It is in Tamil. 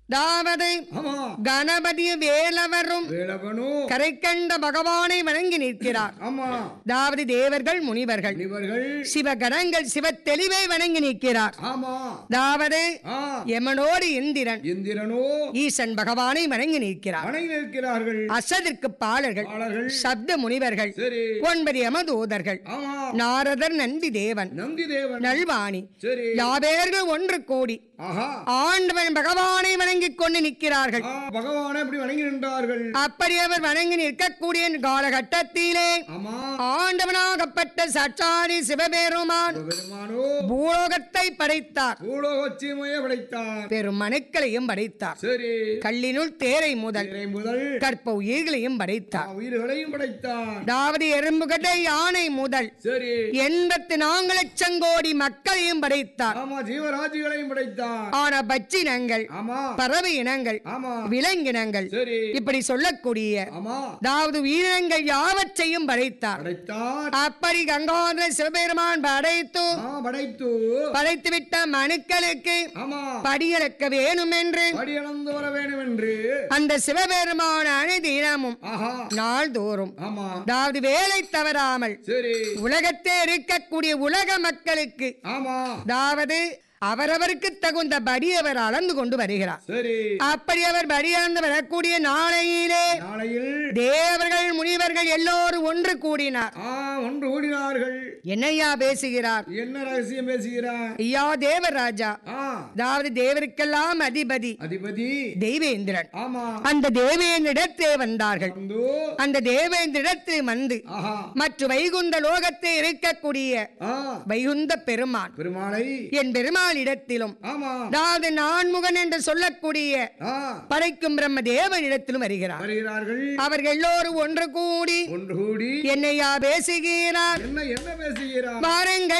தாவது ஆமா கணபதி வேலவரும் வேலவனும் கரை கண்ட பகவானை வணங்கி நிற்கிறார் ஆமா அதாவது தேவர்கள் முனிவர்கள் இவர்கள் சிவகணங்கள் சிவ தெளிவை வணங்கி நிற்கிறார் ஆமா அதாவது ஆ யமனோடு இந்திரன் இந்திரனோ ஈசன் பகவானை வணங்கி நிற்கிறார் வணங்கி நிற்கிறார்கள் அசதிற்கு பாலர்கள் பாலர்கள் சப்த முனிவர்கள் சரி ஒன்பது யமதூதர்கள் ஆமா நாரதர் நந்தி தேவன் நந்தி தேவன் நல்வாணி சரி யாவேர்கள் ஒன்று கூடி ஆஹா ஆண்டவன் பகவானை வணங்கிக் கொண்டு நிற்கிறார்கள் ஆ, பகவானை இப்படி வணங்கி நின்றார்கள் அப்படி அவர் வணங்கி நிற்கக்கூடிய காலகட்டத்திலே ஆமா ஆண்டவனாகப்பட்ட சச்சாரி சிவபெருமான் பெருமானோ பூலோகத்தை படைத்தார் பூலோகச்சிமைய படைத்தார் பெரும் மனுக்களையும் படைத்தார் சரி கல்லினுள் தேரை முதல் திரை முதல் கற்ப உயிர்களையும் படைத்தார் ஆ, உயிர்களையும் படைத்தார் அதாவது எறும்புகட்டை யானை முதல் சரி எண்பத்தி நான்கு லட்சம் கோடி மக்களையும் படைத்தார் ஆமா ஜீவராஜிகளையும் படைத்தார் ஆன பச்சினங்கள் ஆமா பறவை இனங்கள் ஆமா விலங்கினங்கள் சரி இப்படி சொல்லக்கூடிய ஆமா அதாவது உயிரினங்கள் யாவற்றையும் படைத்தார் படைத்தார் அப்படி கங்காதர சிவபெருமான் படைத்து ஆ படைத்து படைத்துவிட்ட மனுக்களுக்கு ஆமா படியளக்க வேணும் என்று படியளந்து வர வேண்டும் என்று அந்த சிவபெருமான அனைதினமும் ஆஹா நாள்தோறும் ஆமா அதாவது வேலை தவறாமல் சரி உலகத்தே இருக்கக்கூடிய உலக மக்களுக்கு ஆமா அதாவது அவரவருக்கு தகுந்த படி அவர் அளந்து கொண்டு வருகிறார் சரி அப்படி அவர் படி அளந்து வரக்கூடிய நாளையிலே நாளையில் தேவர்கள் முனிவர்கள் எல்லோரும் ஒன்று கூடினார் ஆ ஒன்று கூடினார்கள் என்னையா பேசுகிறார் என்ன ரகசியம் பேசுகிறார் ஐயா தேவராஜா ஆ அதாவது தேவருக்கெல்லாம் அதிபதி அதிபதி தெய்வேந்திரன் ஆமா அந்த தேவேந்திரத்தே வந்தார்கள் வந்து அந்த தேவேந்திரத்தில் வந்து ஆஹா மற்ற வைகுந்த லோகத்தில் இருக்கக்கூடிய ஆ வைகுந்த பெருமான் பெருமாளை என் பெருமாளிடத்திலும் ஆமா அதாவது நான்முகன் என்று சொல்லக்கூடிய ஆ படைக்கும் பிரம்ம தேவனிடத்திலும் வருகிறார் வருகிறார்கள் அவர்கள் எல்லோரும் ஒன்று கூடி ஒன்று கூடி என்னையா பேசுகிறார் என்ன என்ன பேசுகிறார் பாருங்கள்